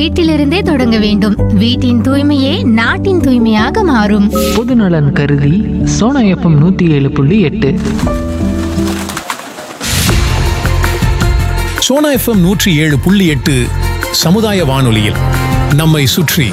வீட்டிலிருந்தே தொடங்க வேண்டும் வீட்டின் தூய்மையே நாட்டின் தூய்மையாக மாறும் பொதுநலன் கருதி சோனா எஃப்எம் நூற்றி ஏழு புள்ளி எட்டு சோனா எஃப்எம் நூற்றி ஏழு புள்ளி எட்டு சமுதாய வானொலியில் நம்மை சுற்றி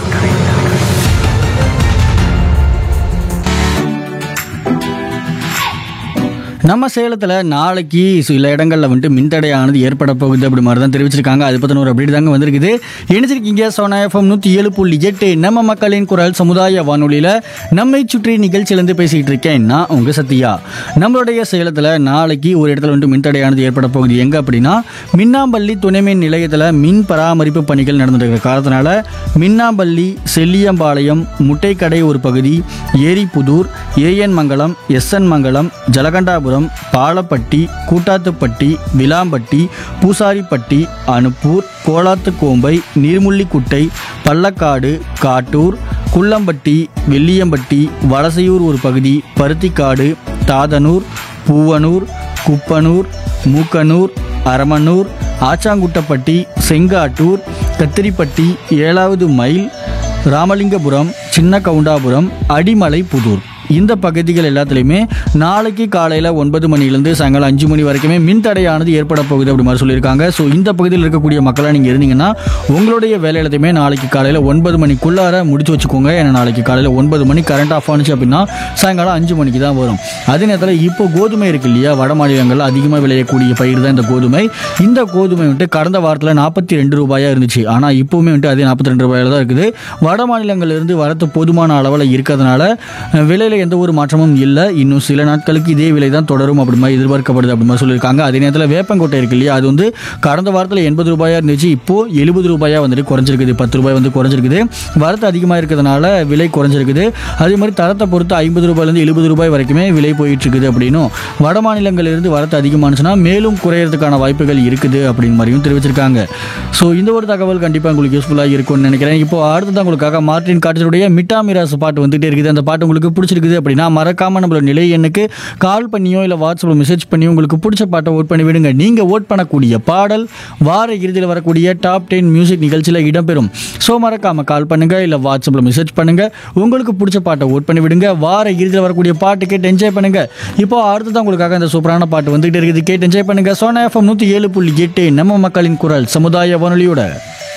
நம்ம சேலத்தில் நாளைக்கு சில இடங்களில் வந்துட்டு மின்தடையானது ஏற்பட போகுது அப்படி மாதிரி தான் தெரிவிச்சிருக்காங்க அது பற்றின ஒரு அப்டேட் தாங்க வந்திருக்குது இணைச்சிருக்கீங்க சோனா எஃப்எம் நூற்றி ஏழு புள்ளி எட்டு நம்ம மக்களின் குரல் சமுதாய வானொலியில் நம்மை சுற்றி நிகழ்ச்சியிலேருந்து பேசிக்கிட்டு இருக்கேன் நான் உங்கள் சத்யா நம்மளுடைய சேலத்தில் நாளைக்கு ஒரு இடத்துல வந்துட்டு மின்தடையானது ஏற்பட போகுது எங்கே அப்படின்னா மின்னாம்பள்ளி துணைமின் நிலையத்தில் மின் பராமரிப்பு பணிகள் நடந்துட்டு இருக்கிற காரணத்தினால மின்னாம்பள்ளி செல்லியம்பாளையம் முட்டைக்கடை ஒரு பகுதி ஏரிப்புதூர் ஏஎன் மங்கலம் எஸ்என் மங்கலம் ஜலகண்டாபுரம் பாலப்பட்டி கூட்டாத்துப்பட்டி விளாம்பட்டி பூசாரிப்பட்டி அனுப்பூர் கோலாத்துக்கோம்பை நீர்முள்ளிக்குட்டை பள்ளக்காடு காட்டூர் குள்ளம்பட்டி வெள்ளியம்பட்டி வலசையூர் ஒரு பகுதி பருத்திக்காடு தாதனூர் பூவனூர் குப்பனூர் மூக்கனூர் அரமனூர் ஆச்சாங்குட்டப்பட்டி செங்காட்டூர் கத்திரிப்பட்டி ஏழாவது மைல் ராமலிங்கபுரம் சின்ன கவுண்டாபுரம் அடிமலை புதூர் இந்த பகுதிகள் எல்லாத்துலேயுமே நாளைக்கு காலையில் ஒன்பது மணிலேருந்து சாயங்காலம் அஞ்சு மணி வரைக்குமே மின் தடையானது ஏற்பட போகுது அப்படி மாதிரி சொல்லியிருக்காங்க ஸோ இந்த பகுதியில் இருக்கக்கூடிய மக்களாக நீங்கள் இருந்தீங்கன்னா உங்களுடைய வேலை எல்லாத்தையுமே நாளைக்கு காலையில் ஒன்பது மணிக்குள்ளார முடிச்சு வச்சுக்கோங்க ஏன்னா நாளைக்கு காலையில் ஒன்பது மணி கரண்ட் ஆஃப் ஆனிச்சு அப்படின்னா சாயங்காலம் அஞ்சு மணிக்கு தான் வரும் அதே நேரத்தில் இப்போ கோதுமை இருக்கு இல்லையா வட மாநிலங்களில் அதிகமாக விளையக்கூடிய பயிர் தான் இந்த கோதுமை இந்த கோதுமை வந்துட்டு கடந்த வாரத்தில் நாற்பத்தி ரெண்டு ரூபாயாக இருந்துச்சு ஆனால் இப்போவுமே வந்துட்டு அதே நாற்பத்தி ரெண்டு ரூபாயில் தான் இருக்குது வட மாநிலங்களிலிருந்து வரத்து போதுமான அளவில் இருக்கிறதுனால அஹ், விலையில எந்த ஒரு மாற்றமும் இல்லை இன்னும் சில நாட்களுக்கு இதே விலை தான் தொடரும் அப்படி மாதிரி எதிர்பார்க்கப்படுது அப்படி மாதிரி சொல்லியிருக்காங்க அதே நேரத்தில் வேப்பங்கொட்டை இருக்கு இல்லையா அது வந்து கடந்த வாரத்தில் எண்பது ரூபாயாக இருந்துச்சு இப்போ எழுபது ரூபாயாக வந்துட்டு குறைஞ்சிருக்குது பத்து ரூபாய் வந்து குறைஞ்சிருக்குது வரத்து அதிகமாக இருக்கிறதுனால விலை குறைஞ்சிருக்குது அதே மாதிரி தரத்தை பொறுத்து ஐம்பது ரூபாயிலேருந்து எழுபது ரூபாய் வரைக்குமே விலை போயிட்டு இருக்குது அப்படின்னும் வட மாநிலங்களிலிருந்து வரத்து அதிகமானுச்சுன்னா மேலும் குறையறதுக்கான வாய்ப்புகள் இருக்குது அப்படின்னு மாதிரியும் தெரிவிச்சிருக்காங்க ஸோ இந்த ஒரு தகவல் கண்டிப்பாக உங்களுக்கு யூஸ்ஃபுல்லாக இருக்கும்னு நினைக்கிறேன் இப்போ அடுத்ததான் உங்களுக்காக மார்டின் காட்டருடைய மிட்டா மிராஸ் பாட்டு வந்துட்டே இருக்குது அந்த பாட்டு உங்களுக்கு பிடிச்சிருக்குது அப்படின்னா மறக்காம நம்மளோட நிலை எண்ணுக்கு கால் பண்ணியோ இல்லை வாட்ஸ்அப்பில் மெசேஜ் பண்ணியோ உங்களுக்கு பிடிச்ச பாட்டை ஓட் பண்ணி விடுங்க நீங்கள் ஓட் பண்ணக்கூடிய பாடல் வார இறுதியில் வரக்கூடிய டாப் டென் மியூசிக் நிகழ்ச்சியில் இடம்பெறும் ஸோ மறக்காம கால் பண்ணுங்க இல்லை வாட்ஸ்அப்பில் மெசேஜ் பண்ணுங்க உங்களுக்கு பிடிச்ச பாட்டை ஓட் பண்ணி விடுங்க வார இறுதியில் வரக்கூடிய பாட்டு கேட்டு என்ஜாய் பண்ணுங்க இப்போ அடுத்ததான் உங்களுக்காக இந்த சூப்பரான பாட்டு வந்துகிட்டே இருக்குது கேட்டு என்ஜாய் பண்ணுங்க சோனா எஃப்எம் நூற்றி ஏழு புள்ளி எட்டு நம்ம மக்களின் குரல் சமுதாய வானொலியோட